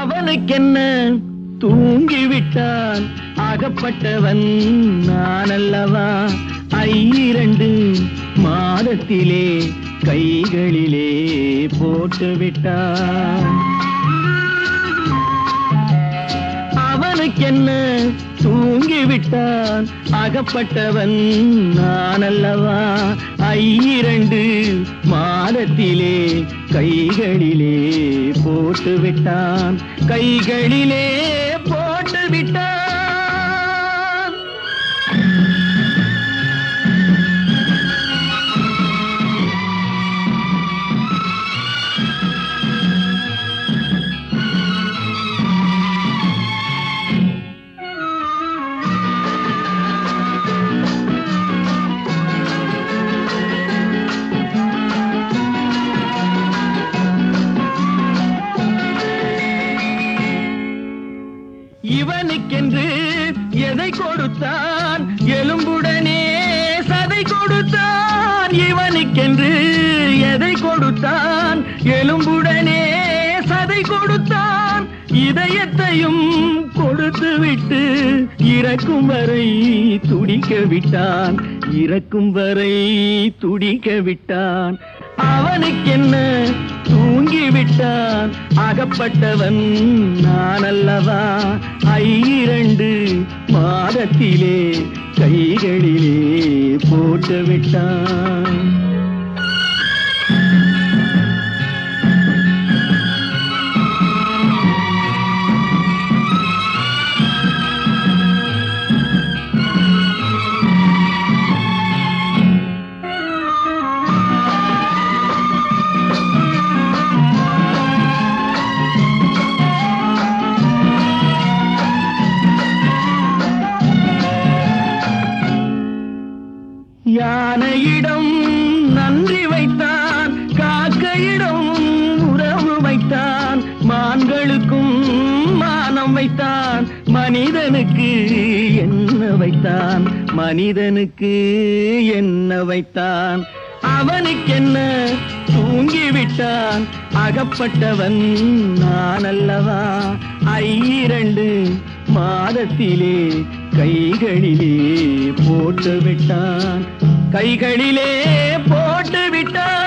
அவனுக்கென்ன தூங்கிவிட்டான் அகப்பட்டவன் நான் அல்லவா ஐரண்டு மாதத்திலே கைகளிலே போட்டு விட்டான் அவனுக்கென்ன தூங்கிவிட்டான் அகப்பட்டவன் நான் அல்லவா ஐரண்டு மாதத்திலே கைகளிலே போட்டு விட்டான் கைகளிலே போட்டு விட்டான் இவனுக்கென்று எதை கொடுத்தான் எலும்புடனே சதை கொடுத்தான் இவனுக்கென்று எதை கொடுத்தான் எலும்புடனே சதை கொடுத்தான் இதயத்தையும் கொடுத்து விட்டு இறக்கும் வரை துடிக்க விட்டான் இறக்கும் வரை துடிக்க விட்டான் அவனுக்கென்ன தூங்கி விட்டான் அகப்பட்டவன் நான் அல்லவா ஐரண்டு மாதத்திலே கைகளிலே போட்டு விட்டான் யானையிடம் நன்றி வைத்தான் காக்கையிடம் உறவு வைத்தான் மான்களுக்கும் மானம் வைத்தான் மனிதனுக்கு என்ன வைத்தான் மனிதனுக்கு என்ன வைத்தான் அவனுக்கென்ன தூங்கிவிட்டான் அகப்பட்டவன் நான் அல்லவா ஐரண்டு மாதத்திலே கைகளிலே போட்டு விட்டான் கைகளிலே போட்டு விட்டான்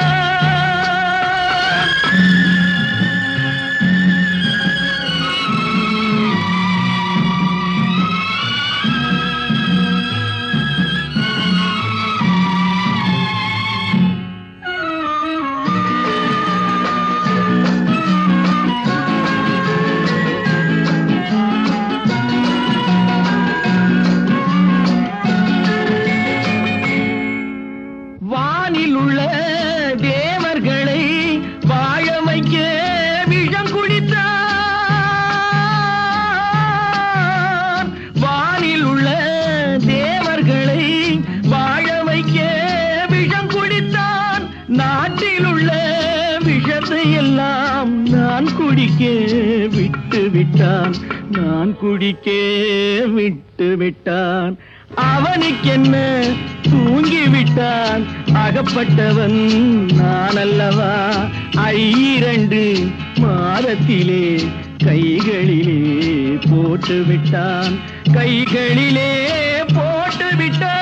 வானில் உள்ள தேவர்களை வாழ வைக்க விஷம் குடித்தான் வானில் உள்ள தேவர்களை வாழ வைக்க விஷம் குடித்தான் நாட்டில் உள்ள விஷத்தை எல்லாம் நான் குடிக்க விட்டு விட்டான் நான் குடிக்க விட்டு விட்டான் அவனுக்கென்ன தூங்கி விட்டான் அகப்பட்டவன் நான் அல்லவா ஐரண்டு மாதத்திலே கைகளிலே போட்டு விட்டான் கைகளிலே போட்டு விட்டான்